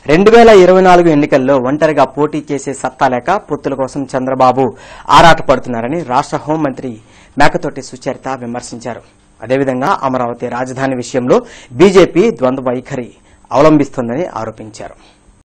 రెండు వేల ఇరవై నాలుగు ఎన్నికల్లో ఒంటరిగా పోటీ చేసే సత్తా లేక పొత్తుల కోసం చంద్రబాబు ఆరాటపడుతున్నారని రాష్ట్ర హోంమంత్రి మేకతోటి సుచరిత విమర్శించారు అదేవిధంగా అమరావతి రాజధాని విషయంలో బీజేపీ ద్వంద్వ వైఖరి అవలంబిస్తోందని ఆరోపించారు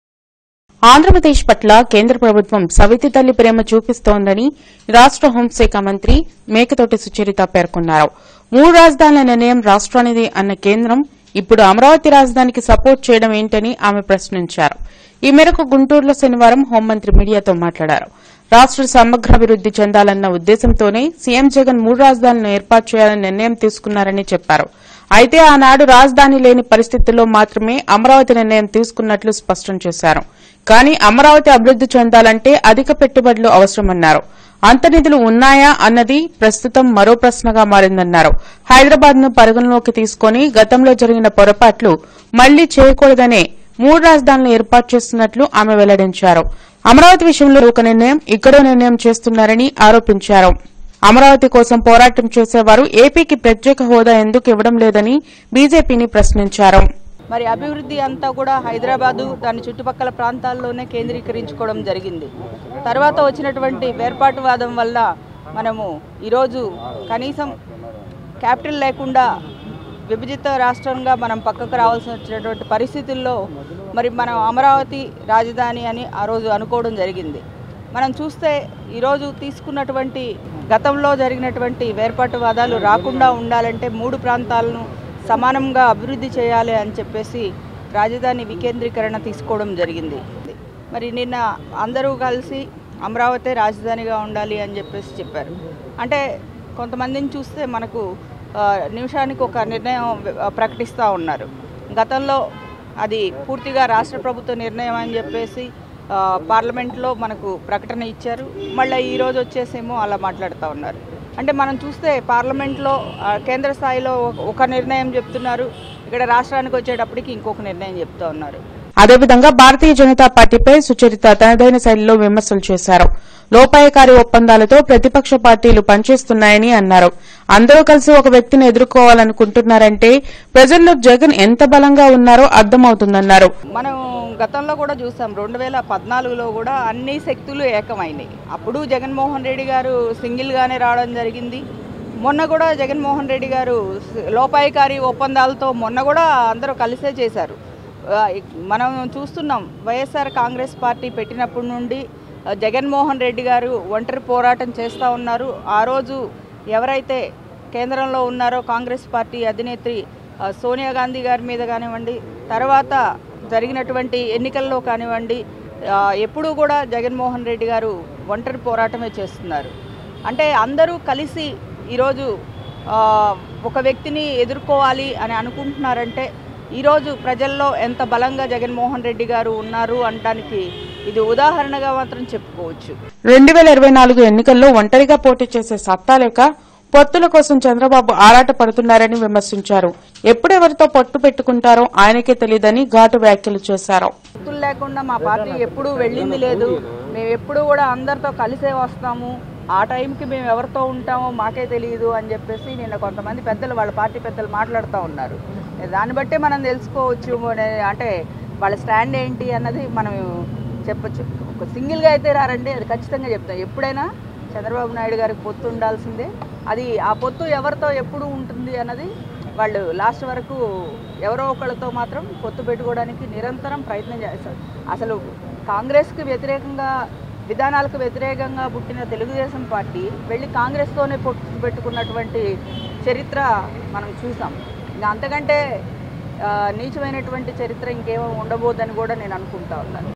ఆంధ్రప్రదేశ్ పట్ల కేంద్ర ప్రభుత్వం సవితి తల్లి ప్రేమ చూపిస్తోందని రాష్ట హోంశాఖ మంత్రి మేకతోటి సుచరిత పేర్కొన్నారు మూడు రాజధానుల నిర్ణయం రాష్ట్రానిది అన్న కేంద్రం ఇప్పుడు అమరావతి రాజధానికి సపోర్ట్ చేయడం ఏంటని ఆమె ప్రశ్నించారు ఈ మేరకు గుంటూరులో శనివారం హోంమంత్రి మీడియాతో మాట్లాడారు రాష్ట్ర సమగ్రాభివృద్ది చెందాలన్న ఉద్దేశంతోనే సీఎం జగన్ మూడు రాజధానులను ఏర్పాటు చేయాలని నిర్ణయం తీసుకున్నారని చెప్పారు అయితే ఆనాడు రాజధాని లేని పరిస్థితుల్లో మాత్రమే అమరావతి నిర్ణయం తీసుకున్నట్లు స్పష్టం చేశారు కానీ అమరావతి అభివృద్ది చెందాలంటే అధిక పెట్టుబడులు అవసరమన్నారు అంత నిధులు ఉన్నాయా అన్నది ప్రస్తుతం మరో ప్రశ్నగా మారిందన్నారు హైదరాబాద్ ను పరిగణలోకి తీసుకుని గతంలో జరిగిన పొరపాట్లు మళ్లీ చేయకూడదనే మూడు రాజధానులు ఏర్పాటు చేస్తున్నట్లు ఆమె వెల్లడించారు అమరావతి విషయంలో ఒక నిర్ణయం ఇక్కడో నిర్ణయం చేస్తున్నారని ఆరోపించారు అమరావతి కోసం పోరాటం చేసేవారు ఏపీకి ప్రత్యేక హోదా ఎందుకు ఇవ్వడం లేదని బీజేపీని ప్రశ్నించారు మరి అభివృద్ధి అంతా కూడా హైదరాబాదు దాని చుట్టుపక్కల ప్రాంతాల్లోనే కేంద్రీకరించుకోవడం జరిగింది తర్వాత వచ్చినటువంటి వేర్పాటువాదం వల్ల మనము ఈరోజు కనీసం క్యాపిటల్ లేకుండా విభజిత రాష్ట్రంగా మనం పక్కకు రావాల్సి వచ్చినటువంటి పరిస్థితుల్లో మరి మనం అమరావతి రాజధాని అని ఆ రోజు అనుకోవడం జరిగింది మనం చూస్తే ఈరోజు తీసుకున్నటువంటి గతంలో జరిగినటువంటి వేర్పాటువాదాలు రాకుండా ఉండాలంటే మూడు ప్రాంతాలను సమానంగా అభివృద్ధి చేయాలి అని చెప్పేసి రాజధాని వికేంద్రీకరణ తీసుకోవడం జరిగింది మరి నిన్న అందరూ కలిసి అమరావతి రాజధానిగా ఉండాలి అని చెప్పేసి చెప్పారు అంటే కొంతమందిని చూస్తే మనకు ఆ, నిమిషానికి ఒక నిర్ణయం ఆ, ప్రకటిస్తూ ఉన్నారు గతంలో అది పూర్తిగా రాష్ట్ర ప్రభుత్వ నిర్ణయం అని చెప్పేసి ఆ, పార్లమెంట్లో మనకు ప్రకటన ఇచ్చారు మళ్ళీ ఈరోజు వచ్చేసేమో అలా మాట్లాడుతూ ఉన్నారు అంటే మనం చూస్తే పార్లమెంట్లో ఆ, కేంద్ర స్థాయిలో ఒక- ఒక నిర్ణయం చెప్తున్నారు ఇక్కడ రాష్ట్రానికి వచ్చేటప్పటికి ఇంకొక నిర్ణయం చెప్తూ ఉన్నారు అదేవిధంగా భారతీయ జనతా పార్టీపై సుచరిత తనదైన శైలిలో విమర్శలు చేశారు లోపాయకారి ఒప్పందాలతో ప్రతిపక్ష పార్టీలు పనిచేస్తున్నాయని అన్నారు అందరూ కలిసి ఒక వ్యక్తిని ఎదుర్కోవాలనుకుంటున్నారంటే ప్రజల్లో జగన్ ఎంత బలంగా ఉన్నారో అర్థమవుతుందన్నారు మనం గతంలో కూడా చూసాం రెండు వేల పద్నాలుగులో కూడా అన్ని శక్తులు ఏకమైనాయి అప్పుడు జగన్మోహన్ రెడ్డి గారు సింగిల్గానే రావడం జరిగింది మొన్న కూడా జగన్మోహన్ రెడ్డి గారు స- లోపాయికారి ఒప్పందాలతో మొన్న కూడా అందరూ కలిసే చేశారు ఆ, ఇక్- మనం చూస్తున్నాం వైఎస్ఆర్ కాంగ్రెస్ పార్టీ పెట్టినప్పటి నుండి ఆ, జగన్మోహన్ రెడ్డి గారు ఒంటరి పోరాటం చేస్తూ ఉన్నారు ఆ రోజు ఎవరైతే కేంద్రంలో ఉన్నారో కాంగ్రెస్ పార్టీ అధినేత్రి ఆ, సోనియా గాంధీ గారి మీద కానివ్వండి తర్వాత జరిగినటువంటి ఎన్నికల్లో కానివ్వండి ఆ, ఎప్పుడూ కూడా జగన్మోహన్ రెడ్డి గారు ఒంటరి పోరాటమే చేస్తున్నారు అంటే అందరూ కలిసి ఈరోజు ఆ, ఒక వ్యక్తిని ఎదుర్కోవాలి అని అనుకుంటున్నారంటే ఈరోజు ప్రజల్లో ఎంత బలంగా జగన్మోహన్ రెడ్డి గారు ఉన్నారు అనడానికి ఇది ఉదాహరణగా మాత్రం చెప్పుకోవచ్చు రెండు వేల ఇరవై నాలుగు ఎన్నికల్లో ఒంటరిగా పోటీ చేసే సత్తా లేక పొత్తుల కోసం చంద్రబాబు ఆరాట పడుతున్నారని విమర్శించారు ఎప్పుడెవరితో పొత్తు పెట్టుకుంటారో ఆయనకే తెలియదని ఘాటు వ్యాఖ్యలు చేశారు గుర్తులు లేకుండా మా పార్టీ ఎప్పుడూ వెళ్ళింది లేదు మేము ఎప్పుడూ కూడా అందరితో కలిసే వస్తాము ఆ టైంకి మేము ఎవరితో ఉంటామో మాకే తెలియదు అని చెప్పేసి నిన్న కొంతమంది పెద్దలు వాళ్ళ పార్టీ పెద్దలు మాట్లాడుతూ ఉన్నారు దాన్ని బట్టే మనం తెలుసుకోవచ్చు అనే- అంటే వాళ్ళ స్టాండ్ ఏంటి అన్నది మనం చెప్పొచ్చు ఒక సింగిల్గా అయితే రారండి అది ఖచ్చితంగా చెప్తాం ఎప్పుడైనా చంద్రబాబు నాయుడు గారికి పొత్తు ఉండాల్సిందే అది ఆ పొత్తు ఎవరితో ఎప్పుడు ఉంటుంది అన్నది వాళ్ళు లాస్ట్ వరకు ఎవరో ఒకళ్ళతో మాత్రం పొత్తు పెట్టుకోవడానికి నిరంతరం ప్రయత్నం చేస్తారు అసలు కాంగ్రెస్కి వ్యతిరేకంగా విధానాలకు వ్యతిరేకంగా పుట్టిన తెలుగుదేశం పార్టీ వెళ్ళి కాంగ్రెస్తోనే పొత్తు పెట్టుకున్నటువంటి చరిత్ర మనం చూసాం ఇంకా అంతకంటే ఆ, నీచమైనటువంటి చరిత్ర ఇంకేమో ఉండబోదని కూడా నేను అనుకుంటా ఉన్నాను